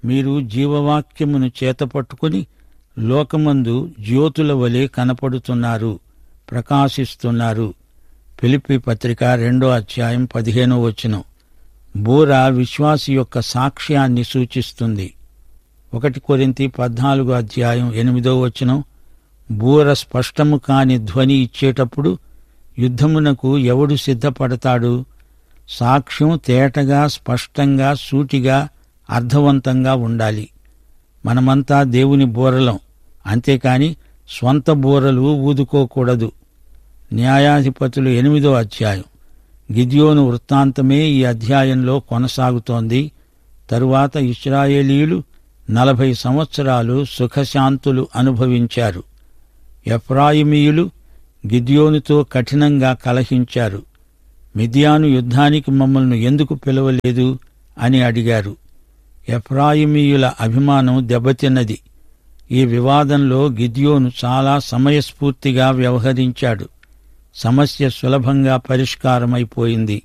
మీరు జీవవాక్యమును చేతపట్టుకుని లోకమందు జ్యోతుల వలె కనపడుతున్నారు ప్రకాశిస్తున్నారు పిలిపి పత్రిక రెండో అధ్యాయం పదిహేనో వచనం బూర విశ్వాసి యొక్క సాక్ష్యాన్ని సూచిస్తుంది ఒకటి కొరింతి పద్నాలుగో అధ్యాయం ఎనిమిదో వచనం బూర స్పష్టము కాని ధ్వని ఇచ్చేటప్పుడు యుద్ధమునకు ఎవడు సిద్ధపడతాడు సాక్ష్యం తేటగా స్పష్టంగా సూటిగా అర్థవంతంగా ఉండాలి మనమంతా దేవుని బూరలం అంతేకాని స్వంత బూరలు ఊదుకోకూడదు న్యాయాధిపతులు ఎనిమిదో అధ్యాయం గిద్యోను వృత్తాంతమే ఈ అధ్యాయంలో కొనసాగుతోంది తరువాత ఇస్రాయేలీయులు నలభై సంవత్సరాలు సుఖశాంతులు అనుభవించారు ఎఫ్రాయిమీయులు గిద్యోనుతో కఠినంగా కలహించారు మిథియాను యుద్ధానికి మమ్మల్ని ఎందుకు పిలవలేదు అని అడిగారు ఎఫ్రాయిమీయుల అభిమానం దెబ్బతిన్నది ఈ వివాదంలో గిద్యోను చాలా సమయస్ఫూర్తిగా వ్యవహరించాడు సమస్య సులభంగా పరిష్కారమైపోయింది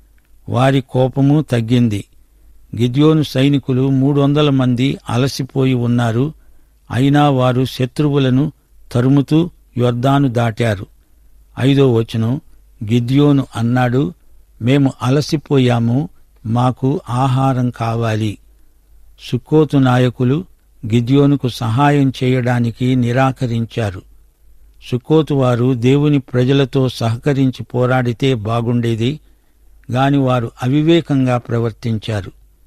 వారి కోపము తగ్గింది గిద్యోను సైనికులు మూడు వందల మంది అలసిపోయి ఉన్నారు అయినా వారు శత్రువులను తరుముతూ యొర్దాను దాటారు ఐదో వచనం గిద్యోను అన్నాడు మేము అలసిపోయాము మాకు ఆహారం కావాలి సుక్కోతు నాయకులు గిద్యోనుకు సహాయం చేయడానికి నిరాకరించారు సుక్కోతు వారు దేవుని ప్రజలతో సహకరించి పోరాడితే బాగుండేది గాని వారు అవివేకంగా ప్రవర్తించారు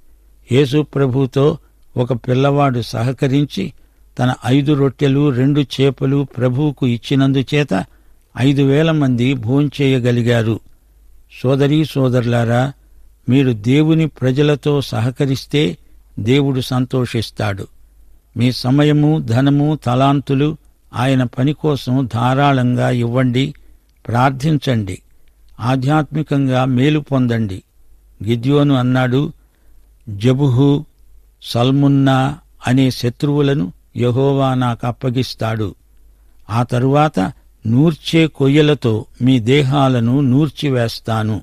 యేసు ప్రభుతో ఒక పిల్లవాడు సహకరించి తన ఐదు రొట్టెలు రెండు చేపలు ప్రభువుకు ఇచ్చినందుచేత ఐదు వేల మంది భోంచేయగలిగారు సోదరీ సోదరులారా మీరు దేవుని ప్రజలతో సహకరిస్తే దేవుడు సంతోషిస్తాడు మీ సమయము ధనము తలాంతులు ఆయన పని కోసం ధారాళంగా ఇవ్వండి ప్రార్థించండి ఆధ్యాత్మికంగా మేలు పొందండి గిద్యోను అన్నాడు జబుహు సల్మున్నా అనే శత్రువులను యహోవా నాకు అప్పగిస్తాడు ఆ తరువాత నూర్చే కొయ్యలతో మీ దేహాలను నూర్చివేస్తాను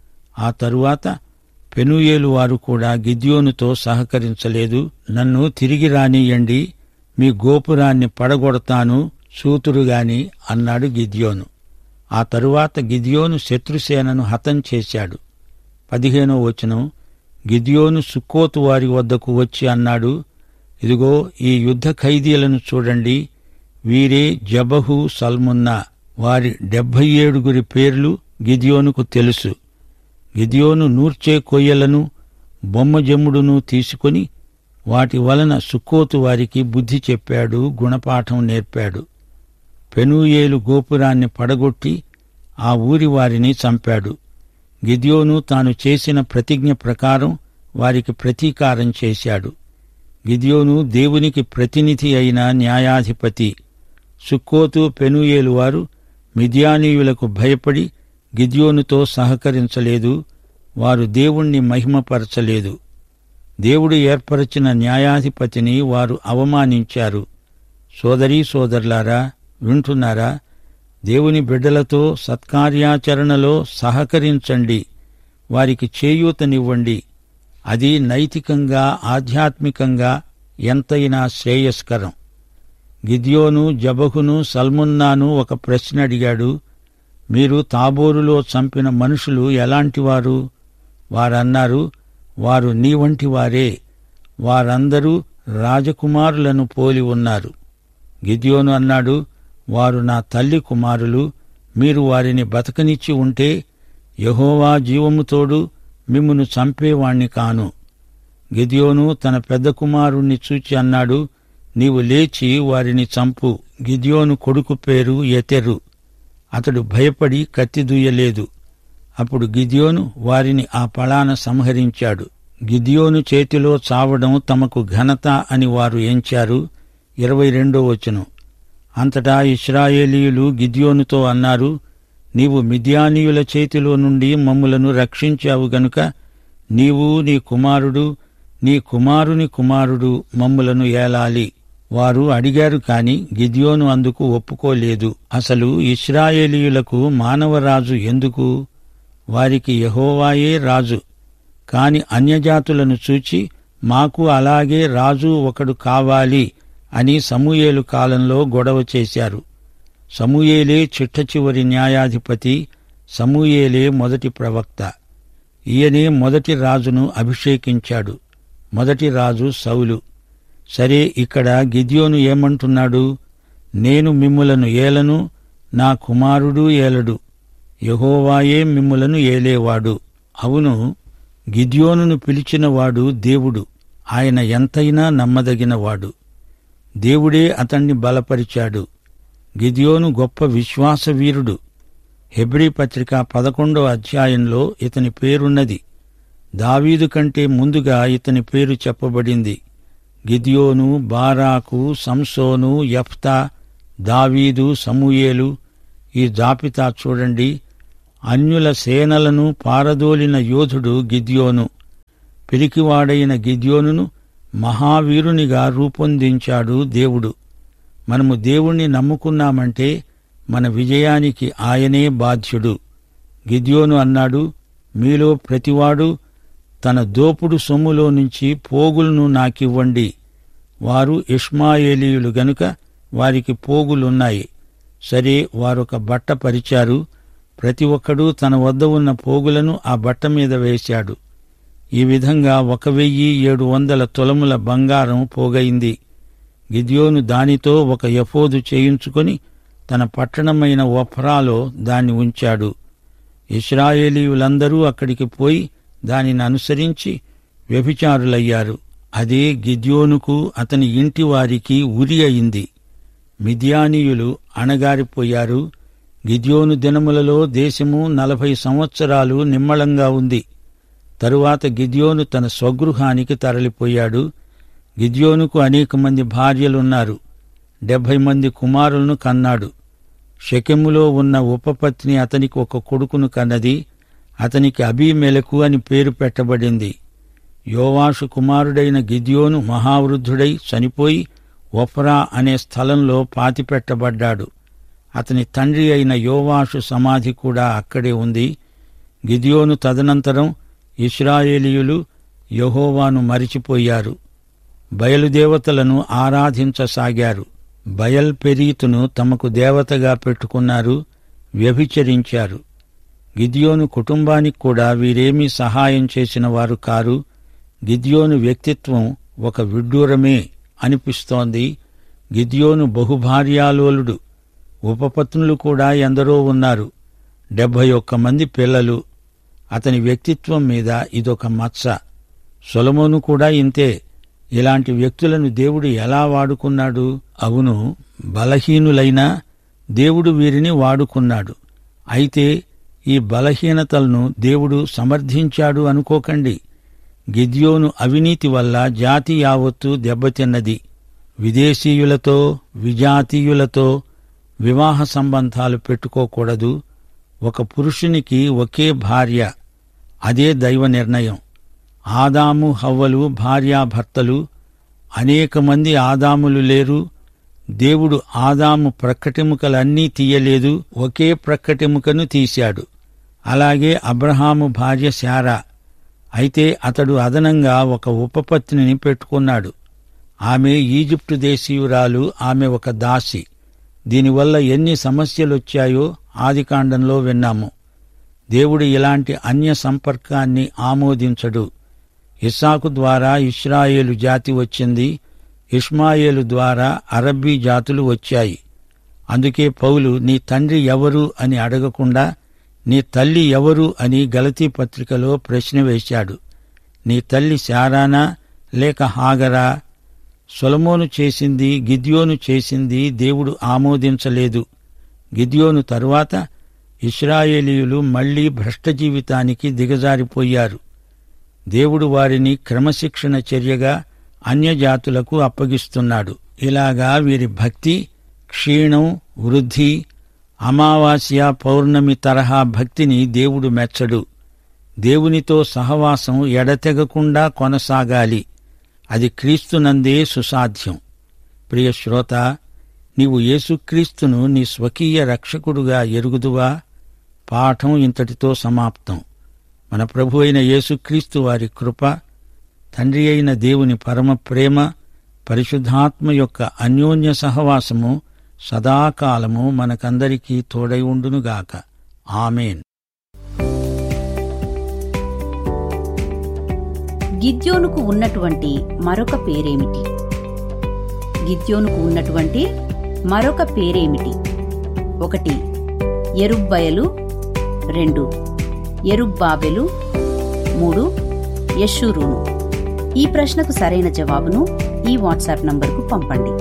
ఆ తరువాత పెనుయేలు వారు కూడా గిద్యోనుతో సహకరించలేదు నన్ను తిరిగి రానియండి మీ గోపురాన్ని పడగొడతాను సూతురుగాని అన్నాడు గిద్యోను ఆ తరువాత గిద్యోను శత్రుసేనను హతం చేశాడు పదిహేనో వచనం గిద్యోను సుక్కోతు వారి వద్దకు వచ్చి అన్నాడు ఇదిగో ఈ యుద్ధ ఖైదీలను చూడండి వీరే జబహు సల్మున్నా వారి డెబ్బై ఏడుగురి పేర్లు గిదియోనుకు తెలుసు గిదియోను నూర్చే కొయ్యలను బొమ్మజమ్ముడును తీసుకొని వాటి వలన సుక్కోతు వారికి బుద్ధి చెప్పాడు గుణపాఠం నేర్పాడు పెనూయేలు గోపురాన్ని పడగొట్టి ఆ ఊరి వారిని చంపాడు గిద్యోను తాను చేసిన ప్రతిజ్ఞ ప్రకారం వారికి ప్రతీకారం చేశాడు గిద్యోను దేవునికి ప్రతినిధి అయిన న్యాయాధిపతి సుక్కోతు పెనుయేలు వారు మిథ్యానీయులకు భయపడి గిద్యోనుతో సహకరించలేదు వారు దేవుణ్ణి మహిమపరచలేదు దేవుడు ఏర్పరచిన న్యాయాధిపతిని వారు అవమానించారు సోదరీ సోదరులారా వింటున్నారా దేవుని బిడ్డలతో సత్కార్యాచరణలో సహకరించండి వారికి చేయూతనివ్వండి అది నైతికంగా ఆధ్యాత్మికంగా ఎంతైనా శ్రేయస్కరం గిద్యోను జబహును సల్మున్నాను ఒక ప్రశ్న అడిగాడు మీరు తాబోరులో చంపిన మనుషులు ఎలాంటివారు వారన్నారు వారు నీ వంటి వారే వారందరూ రాజకుమారులను పోలి ఉన్నారు గిద్యోను అన్నాడు వారు నా తల్లి కుమారులు మీరు వారిని బతకనిచ్చి ఉంటే యహోవా జీవముతోడు మిమ్మును చంపేవాణ్ణి కాను గిద్యోను తన పెద్ద కుమారుణ్ణి చూచి అన్నాడు నీవు లేచి వారిని చంపు గిద్యోను కొడుకు పేరు ఎతెరు అతడు భయపడి కత్తి దూయలేదు అప్పుడు గిద్యోను వారిని ఆ పళాన సంహరించాడు గిద్యోను చేతిలో చావడం తమకు ఘనత అని వారు ఎంచారు ఇరవై రెండో వచనం అంతటా ఇస్రాయేలీయులు గిద్యోనుతో అన్నారు నీవు మిద్యానీయుల చేతిలో నుండి మమ్ములను రక్షించావు గనుక నీవు నీ కుమారుడు నీ కుమారుని కుమారుడు మమ్ములను ఏలాలి వారు అడిగారు కాని గిద్యోను అందుకు ఒప్పుకోలేదు అసలు ఇస్రాయేలీయులకు మానవరాజు ఎందుకు వారికి యహోవాయే రాజు కాని అన్యజాతులను చూచి మాకు అలాగే రాజు ఒకడు కావాలి అని సమూయేలు కాలంలో గొడవ చేశారు సమూయేలే చిట్ట చివరి న్యాయాధిపతి సమూయేలే మొదటి ప్రవక్త ఈయనే మొదటి రాజును అభిషేకించాడు మొదటి రాజు సౌలు సరే ఇక్కడ గిద్యోను ఏమంటున్నాడు నేను మిమ్ములను ఏలను నా కుమారుడు ఏలడు యహోవాయే మిమ్ములను ఏలేవాడు అవును గిద్యోనును పిలిచినవాడు దేవుడు ఆయన ఎంతైనా నమ్మదగినవాడు దేవుడే అతణ్ణి బలపరిచాడు గిద్యోను గొప్ప విశ్వాసవీరుడు హెబ్రీ పత్రిక పదకొండో అధ్యాయంలో ఇతని పేరున్నది దావీదు కంటే ముందుగా ఇతని పేరు చెప్పబడింది గిద్యోను బారాకు సంసోను యఫ్తా దావీదు సమూయేలు ఈ జాబితా చూడండి అన్యుల సేనలను పారదోలిన యోధుడు గిద్యోను పిరికివాడైన గిద్యోనును మహావీరునిగా రూపొందించాడు దేవుడు మనము దేవుణ్ణి నమ్ముకున్నామంటే మన విజయానికి ఆయనే బాధ్యుడు గిద్యోను అన్నాడు మీలో ప్రతివాడు తన దోపుడు సొమ్ములో నుంచి పోగులను నాకివ్వండి వారు ఇష్మాయేలీయులు గనుక వారికి పోగులున్నాయి సరే వారొక బట్ట పరిచారు ప్రతి ఒక్కడూ తన వద్ద ఉన్న పోగులను ఆ బట్ట మీద వేశాడు ఈ విధంగా ఒక వెయ్యి ఏడు వందల తులముల బంగారం పోగైంది గిద్యోను దానితో ఒక యఫోదు చేయించుకొని తన పట్టణమైన ఒఫ్రాలో దాన్ని ఉంచాడు ఇస్రాయేలీయులందరూ అక్కడికి పోయి దానిని అనుసరించి వ్యభిచారులయ్యారు అదే గిద్యోనుకు అతని ఇంటి వారికి ఉరి అయింది మిథియానీయులు అణగారిపోయారు గిద్యోను దినములలో దేశము నలభై సంవత్సరాలు నిమ్మళంగా ఉంది తరువాత గిద్యోను తన స్వగృహానికి తరలిపోయాడు గిద్యోనుకు అనేక మంది భార్యలున్నారు డెబ్భై మంది కుమారులను కన్నాడు షెకెములో ఉన్న ఉపపత్ని అతనికి ఒక కొడుకును కన్నది అతనికి అబీమెలకు అని పేరు పెట్టబడింది యోవాషు కుమారుడైన గిద్యోను మహావృద్ధుడై చనిపోయి ఒఫ్రా అనే స్థలంలో పాతిపెట్టబడ్డాడు అతని తండ్రి అయిన యోవాషు సమాధి కూడా అక్కడే ఉంది గిద్యోను తదనంతరం ఇస్రాయేలీయులు యహోవాను మరిచిపోయారు బయలుదేవతలను ఆరాధించసాగారు బయల్ పెరీతును తమకు దేవతగా పెట్టుకున్నారు వ్యభిచరించారు గిద్యోను కుటుంబానికి కూడా వీరేమీ సహాయం చేసిన వారు కారు గిద్యోను వ్యక్తిత్వం ఒక విడ్డూరమే అనిపిస్తోంది గిద్యోను బహుభార్యాలోలుడు ఉపపత్నులు కూడా ఎందరో ఉన్నారు డెబ్భై ఒక్క మంది పిల్లలు అతని వ్యక్తిత్వం మీద ఇదొక మచ్చ సొలమోను కూడా ఇంతే ఇలాంటి వ్యక్తులను దేవుడు ఎలా వాడుకున్నాడు అవును బలహీనులైనా దేవుడు వీరిని వాడుకున్నాడు అయితే ఈ బలహీనతలను దేవుడు సమర్థించాడు అనుకోకండి గిద్యోను అవినీతి వల్ల జాతి యావత్తు దెబ్బతిన్నది విదేశీయులతో విజాతీయులతో వివాహ సంబంధాలు పెట్టుకోకూడదు ఒక పురుషునికి ఒకే భార్య అదే దైవ నిర్ణయం ఆదాము హవ్వలు భార్యాభర్తలు అనేక మంది ఆదాములు లేరు దేవుడు ఆదాము ప్రక్కటెముకలన్నీ తీయలేదు ఒకే ప్రక్కటెముకను తీశాడు అలాగే అబ్రహాము భార్య శారా అయితే అతడు అదనంగా ఒక ఉపపత్నిని పెట్టుకున్నాడు ఆమె ఈజిప్టు దేశీయురాలు ఆమె ఒక దాసి దీనివల్ల ఎన్ని సమస్యలొచ్చాయో ఆదికాండంలో విన్నాము దేవుడు ఇలాంటి అన్య సంపర్కాన్ని ఆమోదించడు ఇస్సాకు ద్వారా ఇస్రాయేలు జాతి వచ్చింది ఇష్మాయేలు ద్వారా అరబ్బీ జాతులు వచ్చాయి అందుకే పౌలు నీ తండ్రి ఎవరు అని అడగకుండా నీ తల్లి ఎవరు అని గలతీ పత్రికలో ప్రశ్న వేశాడు నీ తల్లి శారానా లేక హాగరా సొలమోను చేసింది గిద్యోను చేసింది దేవుడు ఆమోదించలేదు గిద్యోను తరువాత ఇస్రాయేలీయులు మళ్లీ భ్రష్ట జీవితానికి దిగజారిపోయారు దేవుడు వారిని క్రమశిక్షణ చర్యగా అన్యజాతులకు అప్పగిస్తున్నాడు ఇలాగా వీరి భక్తి క్షీణం వృద్ధి అమావాస్య పౌర్ణమి తరహా భక్తిని దేవుడు మెచ్చడు దేవునితో సహవాసం ఎడతెగకుండా కొనసాగాలి అది క్రీస్తునందే సుసాధ్యం ప్రియ శ్రోత నీవు యేసుక్రీస్తును నీ స్వకీయ రక్షకుడుగా ఎరుగుదువా పాఠం ఇంతటితో సమాప్తం మన ప్రభు అయిన యేసుక్రీస్తు వారి కృప తండ్రి అయిన దేవుని పరమ ప్రేమ పరిశుద్ధాత్మ యొక్క అన్యోన్య సహవాసము సదాకాలము మనకందరికీ తోడై ఉండునుగాక ఆమెన్ గిద్యోనుకు ఉన్నటువంటి మరొక పేరేమిటి గిద్యోనుకు ఉన్నటువంటి మరొక పేరేమిటి ఒకటి ఎరుబ్బయలు రెండు ఎరుబ్బాబెలు మూడు యశూరును ఈ ప్రశ్నకు సరైన జవాబును ఈ వాట్సాప్ నంబర్కు పంపండి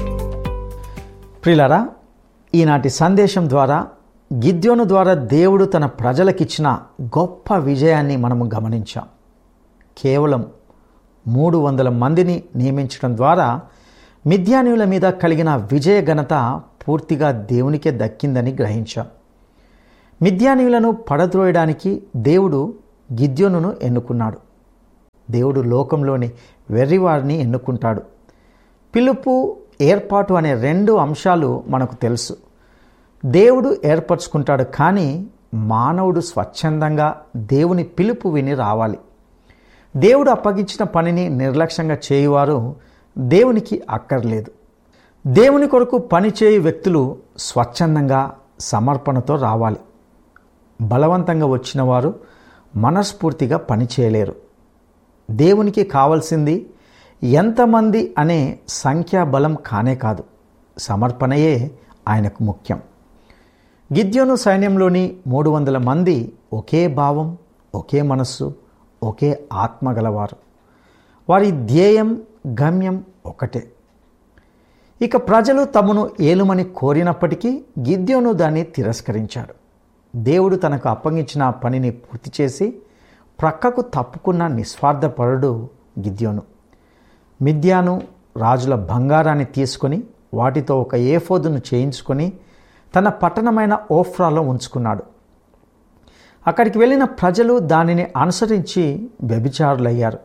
ప్రిలరా ఈనాటి సందేశం ద్వారా గిద్యోను ద్వారా దేవుడు తన ప్రజలకిచ్చిన గొప్ప విజయాన్ని మనము గమనించాం కేవలం మూడు వందల మందిని నియమించడం ద్వారా మిథ్యానుల మీద కలిగిన విజయ ఘనత పూర్తిగా దేవునికే దక్కిందని గ్రహించాం మిథ్యానీయులను పడద్రోయడానికి దేవుడు గిద్యోనును ఎన్నుకున్నాడు దేవుడు లోకంలోని వెర్రివారిని ఎన్నుకుంటాడు పిలుపు ఏర్పాటు అనే రెండు అంశాలు మనకు తెలుసు దేవుడు ఏర్పరచుకుంటాడు కానీ మానవుడు స్వచ్ఛందంగా దేవుని పిలుపు విని రావాలి దేవుడు అప్పగించిన పనిని నిర్లక్ష్యంగా చేయువారు దేవునికి అక్కర్లేదు దేవుని కొరకు పనిచేయు వ్యక్తులు స్వచ్ఛందంగా సమర్పణతో రావాలి బలవంతంగా వచ్చిన వారు మనస్ఫూర్తిగా పనిచేయలేరు దేవునికి కావలసింది ఎంతమంది అనే సంఖ్యాబలం కానే కాదు సమర్పణయే ఆయనకు ముఖ్యం గిద్యోను సైన్యంలోని మూడు వందల మంది ఒకే భావం ఒకే మనస్సు ఒకే ఆత్మ గలవారు వారి ధ్యేయం గమ్యం ఒకటే ఇక ప్రజలు తమను ఏలుమని కోరినప్పటికీ గిద్యోను దాన్ని తిరస్కరించాడు దేవుడు తనకు అప్పగించిన పనిని పూర్తి చేసి ప్రక్కకు తప్పుకున్న నిస్వార్థపరుడు గిద్యోను మిథ్యాను రాజుల బంగారాన్ని తీసుకొని వాటితో ఒక ఏఫోదును చేయించుకొని తన పట్టణమైన ఓఫ్రాలో ఉంచుకున్నాడు అక్కడికి వెళ్ళిన ప్రజలు దానిని అనుసరించి వ్యభిచారులయ్యారు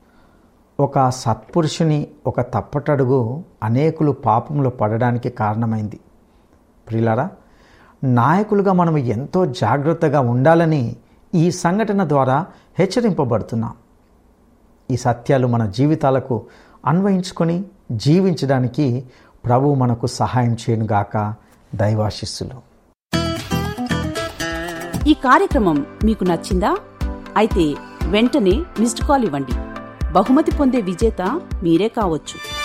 ఒక సత్పురుషుని ఒక తప్పటడుగు అనేకులు పాపంలో పడడానికి కారణమైంది ప్రియులారా నాయకులుగా మనం ఎంతో జాగ్రత్తగా ఉండాలని ఈ సంఘటన ద్వారా హెచ్చరింపబడుతున్నాం ఈ సత్యాలు మన జీవితాలకు అన్వయించుకొని జీవించడానికి ప్రభు మనకు సహాయం చేయనుగాక దైవాశిస్సులు ఈ కార్యక్రమం మీకు నచ్చిందా అయితే వెంటనే మిస్డ్ కాల్ ఇవ్వండి బహుమతి పొందే విజేత మీరే కావచ్చు